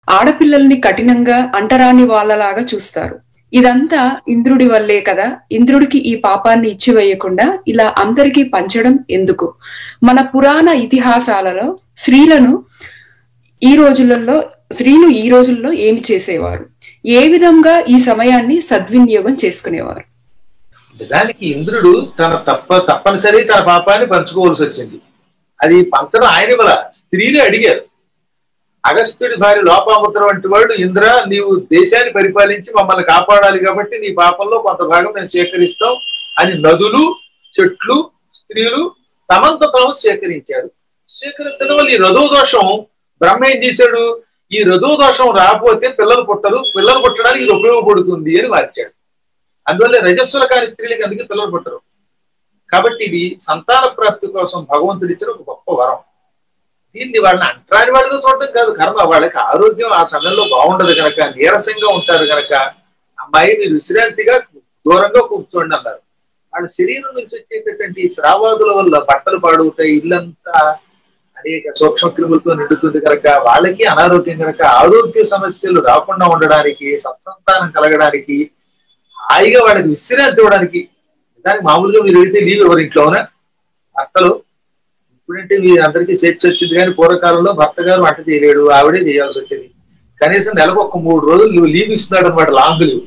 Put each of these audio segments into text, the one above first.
ఆడపిల్లల్ని కఠినంగా అంటరాని వాళ్ళలాగా చూస్తారు ఇదంతా ఇంద్రుడి వల్లే కదా ఇంద్రుడికి ఈ పాపాన్ని ఇచ్చివేయకుండా ఇలా అందరికీ పంచడం ఎందుకు మన పురాణ ఇతిహాసాలలో స్త్రీలను ఈ రోజులలో స్త్రీలు ఈ రోజుల్లో ఏమి చేసేవారు ఏ విధంగా ఈ సమయాన్ని సద్వినియోగం చేసుకునేవారు దానికి ఇంద్రుడు తన తప్ప తప్పనిసరి తన పాపాన్ని పంచుకోవాల్సి వచ్చింది అది పంచడం ఆయన వల్ల స్త్రీలే అడిగారు అగస్త్యుడి భార్య లోపాముద్ర వంటి వాడు ఇంద్ర నీవు దేశాన్ని పరిపాలించి మమ్మల్ని కాపాడాలి కాబట్టి నీ పాపంలో కొంత భాగం మేము సేకరిస్తాం అని నదులు చెట్లు స్త్రీలు తమంత తాము సేకరించారు సేకరించడం వల్ల ఈ రజో దోషం బ్రహ్మ ఏం చేశాడు ఈ రజో దోషం రాకపోతే పిల్లలు పుట్టరు పిల్లలు పుట్టడానికి ఇది ఉపయోగపడుతుంది అని మార్చాడు అందువల్ల రజస్సుల కాని స్త్రీలకి అందుకే పిల్లలు పుట్టరు కాబట్టి ఇది సంతాన ప్రాప్తి కోసం భగవంతుడు ఇచ్చిన ఒక గొప్ప వరం దీన్ని వాళ్ళని అంటరాని వాళ్ళగా చూడటం కాదు కర్మ వాళ్ళకి ఆరోగ్యం ఆ సమయంలో బాగుండదు కనుక నీరసంగా ఉంటారు కనుక అమ్మాయి మీరు విశ్రాంతిగా దూరంగా కూర్చోండి అన్నారు వాళ్ళ శరీరం నుంచి వచ్చేటటువంటి ఈ స్రావాదుల వల్ల బట్టలు పాడవుతాయి ఇల్లంతా అనేక సూక్ష్మ క్రిములతో నిండుతుంది కనుక వాళ్ళకి అనారోగ్యం కనుక ఆరోగ్య సమస్యలు రాకుండా ఉండడానికి సత్సంతానం కలగడానికి హాయిగా వాళ్ళకి విశ్రాంతి ఇవ్వడానికి దానికి మామూలుగా మీరు వెళితే లీవ్ ఎవరి ఇంట్లోనా భర్తలు ఇప్పుడంటే మీ అందరికీ స్వేచ్ఛ వచ్చింది కానీ పూర్వకాలంలో భర్త గారు వంట చేయలేడు ఆవిడే చేయాల్సి వచ్చింది కనీసం నెలకు ఒక మూడు రోజులు నువ్వు లీవ్ ఇస్తున్నాడు అనమాట long leave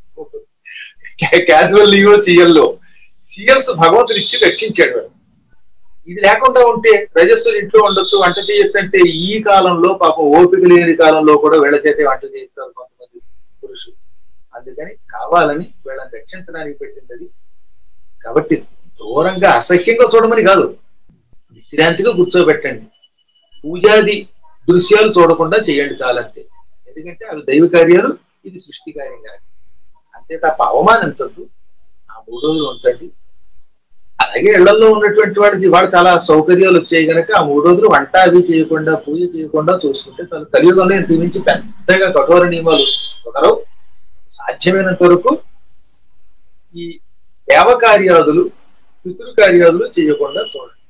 casual leave CL లో సీఎల్స్ భగవంతుడు ఇచ్చి రక్షించాడు వాడు. ఇది లేకుండా ఉంటే రజస్సులు ఇంట్లో ఉండొచ్చు వంట చేయొచ్చు అంటే ఈ కాలంలో పాపం ఓపిక లేని కాలంలో కూడా వీళ్ళ చేతే వంట చేస్తారు కొంతమంది పురుషులు అందుకని కావాలని వీళ్ళని రక్షించడానికి పెట్టింది అది కాబట్టి దూరంగా అసహ్యంగా చూడమని కాదు విశ్రాంతిగా కూర్చోబెట్టండి పూజాది దృశ్యాలు చూడకుండా చేయండి చాలంతే ఎందుకంటే అవి దైవ కార్యాలు ఇది సృష్టి కార్యం కాదు అంతే తప్ప అవమానించద్దు ఆ మూడు రోజులు ఉంచండి అలాగే ఇళ్లలో ఉన్నటువంటి వాడికి వాడు చాలా సౌకర్యాలు వచ్చాయి కనుక ఆ మూడు రోజులు వంట అవి చేయకుండా పూజ చేయకుండా చూస్తుంటే చాలా కలియుగంలో ఇంటి నుంచి పెద్దగా కఠోర నియమాలు ఒకరు సాధ్యమైనంత వరకు ఈ దేవకార్యాదులు పితృకార్యాదులు చేయకుండా చూడండి